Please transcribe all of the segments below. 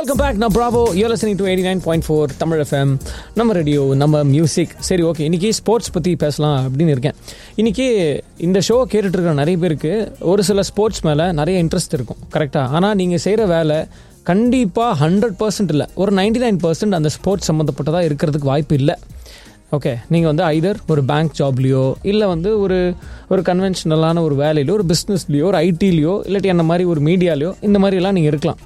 Welcome back நான் Bravo you're listening to eighty nine point four Tamil FM நம்ம radio நம்ம music சரி okay இன்னைக்கு ஸ்போர்ட்ஸ் பற்றி பேசலாம் அப்படின்னு இருக்கேன் இன்னைக்கு இந்த ஷோ கேட்டுட்டு இருக்கிற நிறைய பேருக்கு ஒரு சில ஸ்போர்ட்ஸ் மேலே நிறைய இன்ட்ரெஸ்ட் இருக்கும் கரெக்டாக ஆனால் நீங்கள் செய்கிற வேலை கண்டிப்பாக ஹண்ட்ரட் பர்சன்ட் இல்லை ஒரு நைன்டி நைன் பர்சன்ட் அந்த ஸ்போர்ட்ஸ் சம்மந்தப்பட்டதாக இருக்கிறதுக்கு வாய்ப்பு இல்லை ஓகே நீங்கள் வந்து ஐதர் ஒரு பேங்க் ஜாப்லேயோ இல்லை வந்து ஒரு ஒரு கன்வென்ஷனலான ஒரு வேலையிலோ ஒரு பிஸ்னஸ்லையோ ஒரு ஐடிலையோ இல்லாட்டி அந்த மாதிரி ஒரு மீடியாலையோ இந்த மாதிரிலாம் நீங்கள் இருக்கலாம்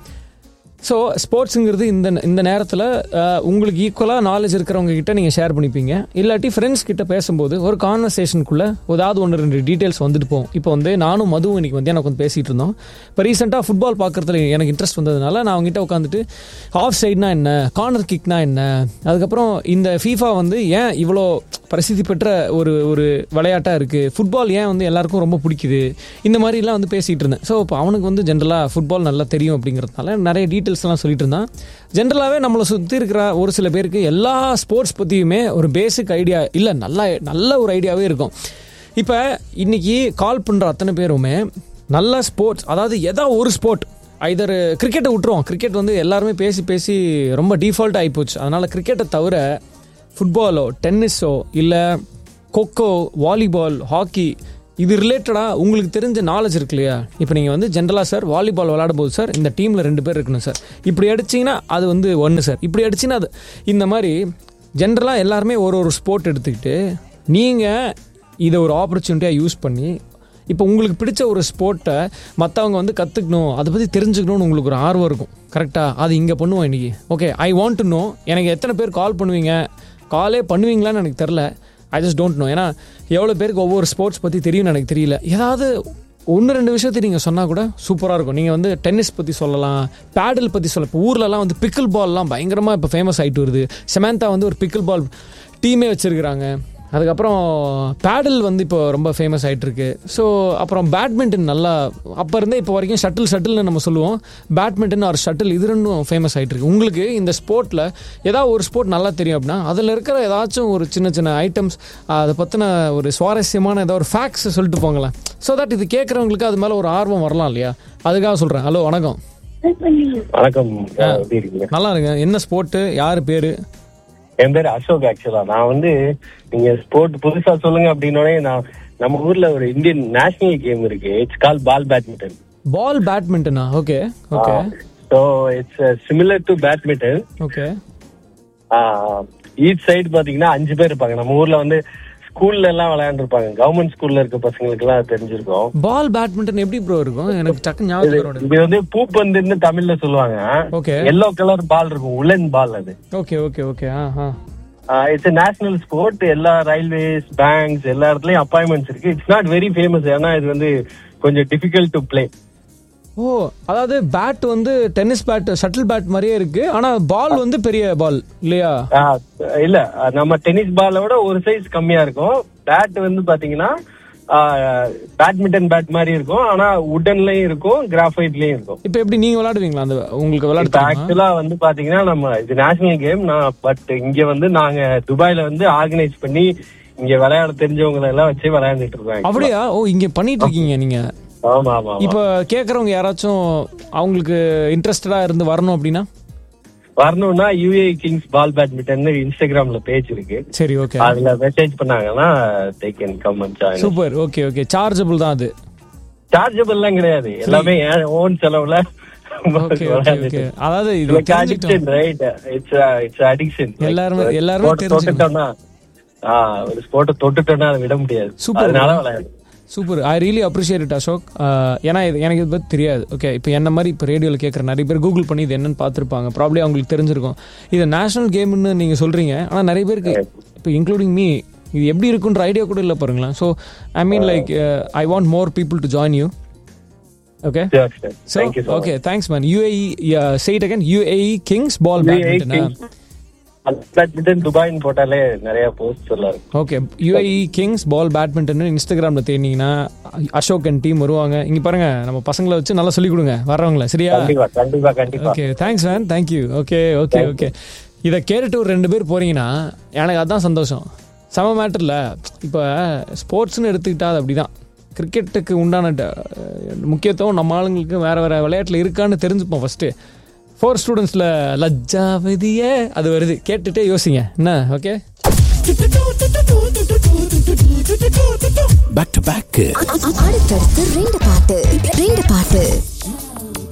ஸோ ஸ்போர்ட்ஸுங்கிறது இந்த இந்த நேரத்தில் உங்களுக்கு ஈக்குவலாக நாலேஜ் இருக்கிறவங்க கிட்ட நீங்கள் ஷேர் பண்ணிப்பீங்க இல்லாட்டி ஃப்ரெண்ட்ஸ் கிட்ட பேசும்போது ஒரு கான்வர்சேஷனுக்குள்ளே ஏதாவது ஒன்று ரெண்டு டீட்டெயில்ஸ் வந்துட்டு போகும் இப்போ வந்து நானும் மதுவும் இன்னைக்கு வந்து எனக்கு வந்து பேசிகிட்டு இருந்தோம் இப்போ ரீசெண்டாக ஃபுட்பால் பார்க்குறதுல எனக்கு இன்ட்ரெஸ்ட் வந்ததுனால நான் அவங்ககிட்ட உட்காந்துட்டு ஆஃப் சைட்னா என்ன கார்னர் கிக்னா என்ன அதுக்கப்புறம் இந்த ஃபீஃபா வந்து ஏன் இவ்வளோ பிரசித்தி பெற்ற ஒரு ஒரு விளையாட்டாக இருக்குது ஃபுட்பால் ஏன் வந்து எல்லாருக்கும் ரொம்ப பிடிக்குது இந்த மாதிரிலாம் வந்து பேசிகிட்டு இருந்தேன் ஸோ இப்போ அவனுக்கு வந்து ஜென்ரலாக ஃபுட்பால் நல்லா தெரியும் அப்படிங்கிறதுனால நிறைய டீட்டெயில்ஸ்லாம் சொல்லிட்டு இருந்தான் ஜென்ரலாகவே நம்மளை சுற்றி இருக்கிற ஒரு சில பேருக்கு எல்லா ஸ்போர்ட்ஸ் பற்றியுமே ஒரு பேசிக் ஐடியா இல்லை நல்லா நல்ல ஒரு ஐடியாவே இருக்கும் இப்போ இன்னைக்கு கால் பண்ணுற அத்தனை பேருமே நல்ல ஸ்போர்ட்ஸ் அதாவது ஏதோ ஒரு ஸ்போர்ட் ஐதர் கிரிக்கெட்டை விட்டுருவோம் கிரிக்கெட் வந்து எல்லாருமே பேசி பேசி ரொம்ப டிஃபால்ட் ஆகிப்போச்சு அதனால் கிரிக்கெட்டை தவிர ஃபுட்பாலோ டென்னிஸோ இல்லை கொக்கோ வாலிபால் ஹாக்கி இது ரிலேட்டடாக உங்களுக்கு தெரிஞ்ச நாலேஜ் இருக்கு இல்லையா இப்போ நீங்கள் வந்து ஜென்ரலாக சார் வாலிபால் விளையாடும் போது சார் இந்த டீமில் ரெண்டு பேர் இருக்கணும் சார் இப்படி அடிச்சிங்கன்னா அது வந்து ஒன்று சார் இப்படி அடிச்சிங்கன்னா அது இந்த மாதிரி ஜென்ரலாக எல்லாருமே ஒரு ஒரு ஸ்போர்ட் எடுத்துக்கிட்டு நீங்கள் இதை ஒரு ஆப்பர்ச்சுனிட்டியாக யூஸ் பண்ணி இப்போ உங்களுக்கு பிடிச்ச ஒரு ஸ்போர்ட்டை மற்றவங்க வந்து கற்றுக்கணும் அதை பற்றி தெரிஞ்சுக்கணும்னு உங்களுக்கு ஒரு ஆர்வம் இருக்கும் கரெக்டாக அது இங்கே பண்ணுவோம் இன்றைக்கி okay I want to know எனக்கு எத்தனை பேர் கால் பண்ணுவீங்க காலே பண்ணுவீங்களான்னு எனக்கு தெரில ஐ ஜஸ்ட் டோன்ட் நோ ஏன்னா எவ்வளோ பேருக்கு ஒவ்வொரு ஸ்போர்ட்ஸ் பற்றி தெரியும்னு எனக்கு தெரியல ஏதாவது ஒன்று ரெண்டு விஷயத்தை நீங்கள் சொன்னால் கூட சூப்பராக இருக்கும் நீங்கள் வந்து டென்னிஸ் பற்றி சொல்லலாம் பேடல் பற்றி சொல்ல இப்போ ஊர்லலாம் வந்து பிக்கிள் பால்லாம் பயங்கரமாக இப்போ ஃபேமஸ் ஆகிட்டு வருது செமந்தா வந்து ஒரு பிக்கிள் பால் டீமே வச்சுருக்கிறாங்க அதுக்கப்புறம் பேடல் வந்து இப்போ ரொம்ப ஃபேமஸ் ஆகிட்டு இருக்கு ஸோ அப்புறம் பேட்மிண்டன் நல்லா அப்போ இருந்தே இப்போ வரைக்கும் ஷட்டில் ஷட்டில்னு நம்ம சொல்லுவோம் பேட்மிண்டன் ஒரு ஷட்டில் இது ரெண்டும் ஃபேமஸ் ஆகிட்டு இருக்கு உங்களுக்கு இந்த ஸ்போர்ட்டில் ஏதாவது ஒரு ஸ்போர்ட் நல்லா தெரியும் அப்படின்னா அதில் இருக்கிற ஏதாச்சும் ஒரு சின்ன சின்ன ஐட்டம்ஸ் அதை பற்றின ஒரு சுவாரஸ்யமான ஏதாவது ஒரு ஃபேக்ட்ஸ் சொல்லிட்டு போங்களேன் ஸோ தட் இது கேட்குறவங்களுக்கு அது மேலே ஒரு ஆர்வம் வரலாம் இல்லையா அதுக்காக சொல்கிறேன் ஹலோ வணக்கம் வணக்கம் எப்படி இருக்கீங்க நல்லா இருங்க என்ன ஸ்போர்ட்டு யார் பேர் என் பேர் அசோக் ஆக்சுவலா நான் வந்து நீங்க ஸ்போர்ட் புதுசா சொல்லுங்க அப்படின்னோடனே நான் நம்ம ஊர்ல ஒரு இந்தியன் நேஷனல் கேம் இருக்கு it's call ball badminton ball பேட்மிண்டனா okay okay so it's similar to badminton okay each side பாத்தீங்கன்னா அஞ்சு பேர் இருப்பாங்க நம்ம ஊர்ல வந்து ஸ்கூல்ல எல்லாம் விளையாண்டுருப்பாங்க கவர்மெண்ட் ஸ்கூல்ல இருக்க பசங்களுக்கு எல்லாம் தெரிஞ்சிருக்கும் பால் பேட்மிண்டன் எப்படி ப்ரோ இருக்கும் எனக்கு டக்கு ஞாபகம் வர இது வந்து பூப்பந்துன்னு தமிழ்ல சொல்லுவாங்க ஓகே எல்லோ கலர் பால் இருக்கும் உலன் பால் அது ஓகே ஓகே ஓகே ஆ ஆ இட்ஸ் நேஷனல் ஸ்போர்ட் எல்லா ரயில்வேஸ் பேங்க்ஸ் எல்லா இடத்துலயும் அப்பாயின்மெண்ட்ஸ் இருக்கு இட்ஸ் நாட் வெரி ஃபேமஸ் ஏன்னா இது வந்து கொஞ்சம் டிஃபிகல்ட் டு பிளே ஓ அதாவது பேட் வந்து டென்னிஸ் பேட் ஷட்டில் பேட் மாதிரியே இருக்கு ஆனா பால் வந்து பெரிய பால் இல்லையா இல்ல நம்ம டென்னிஸ் பாலை விட ஒரு சைஸ் கம்மியா இருக்கும் பேட் வந்து பாத்தீங்கன்னா பேட்மிண்டன் பேட் மாதிரி இருக்கும் ஆனா உடன்லயும் இருக்கும் கிராஃபைட்லயும் இருக்கும் இப்போ எப்படி நீங்க விளையாடுவீங்களா அந்த உங்களுக்கு விளையாட இப்ப தெரியுமா? ஆக்சுவலா வந்து பாத்தீங்கன்னா நம்ம இது நேஷனல் கேம் நான் பட் இங்க வந்து நாங்க துபாயில வந்து ஆர்கனைஸ் பண்ணி இங்க விளையாட தெரிஞ்சவங்களை எல்லாம் வச்சு விளையாண்டுட்டு இருக்காங்க அப்படியா ஓ இங்க பண்ணிட்டு இருக்கீங்க நீங்க ஆமா ஆமா ஆமா. இப்போ கேக்குறவங்க யாராச்சும் அவங்களுக்கு இன்ட்ரெஸ்டடா இருந்து வரணும் அப்படின்னா வரணும்னா யூஏ கிங்ஸ் பால் பேட்மிண்டன் இன்ஸ்டாகிராம்ல பேஜ் இருக்கு சரி ஓகே அதுல மெசேஜ் பண்ணாங்கன்னா they can come and join super okay okay chargeable தான் அது சார்ஜபிள்லாம் கிடையாது எல்லாமே என் ஓன் செலவுல ஓகே ஓகே ஓகே அதாவது இது தெரிஞ்சுக்கிட்டோம் addiction right it's it's addiction எல்லாருமே- எல்லாருமே தெரிஞ்சுக்கணும். தொட்டுட்டோம்னா ஆ ஒரு ஸ்போர்ட்டை தொட்டுட்டோம்னா அதை விட முடியாது Super. அதனால விளையாடு super I really appreciate it Ashok ah, ஏன்னா இது எனக்கு இது பற்றி தெரியாது ஓகே இப்போ என்ன மாதிரி இப்போ ரேடியோவில் கேட்குற நிறைய பேர் கூகுள் பண்ணி இது என்னன்னு பார்த்துருப்பாங்க ப்ராப்ளி அவங்களுக்கு தெரிஞ்சிருக்கும் இது நேஷனல் கேம்னு நீங்கள் சொல்கிறீங்க ஆனால் நிறைய பேருக்கு இப்போ இன்க்ளூடிங் மீ இது எப்படி இருக்குன்ற ஐடியா கூட இல்லை பாருங்களேன் so I mean like I want more people to join you okay Sure, sure. So Thank you so okay thanks man UAE side again UAE Kings ball much. UAE பேட்மிண்டனா Kings badminton துபாய்னு போட்டாலே நிறைய post எல்லாம் இருக்கும் okay UAE Kings ball badminton இன்ஸ்டாகிராமில் தேடினீங்கன்னா Ashok and team வருவாங்க இங்கே பாருங்க நம்ம பசங்களை வச்சு நல்லா சொல்லிக் கொடுங்க வர்றவங்கள சரியா கண்டிப்பா கண்டிப்பா கண்டிப்பா okay thanks man thank you okay okay okay இதை கேட்டுட்டு ஒரு ரெண்டு பேர் போறீங்கன்னா எனக்கு அதான் சந்தோஷம் சம மேட்டரில் இப்போ ஸ்போர்ட்ஸ்னு எடுத்துக்கிட்டா அது அப்படி தான் கிரிக்கெட்டுக்கு உண்டான ட- முக்கியத்துவம் நம்ம ஆளுங்களுக்கு வேறு வேறு விளையாட்டில் இருக்கான்னு தெரிஞ்சுப்போம் ஃபஸ்ட்டு ஃபோர் ஸ்டூடெண்ட்ஸில் லஜ்ஜாவதியே அது வருது கேட்டுட்டே யோசிங்க என்ன ஓகே பேக் டு பேக் அடுத்தடுத்து ரெண்டு பாட்டு ரெண்டு பாட்டு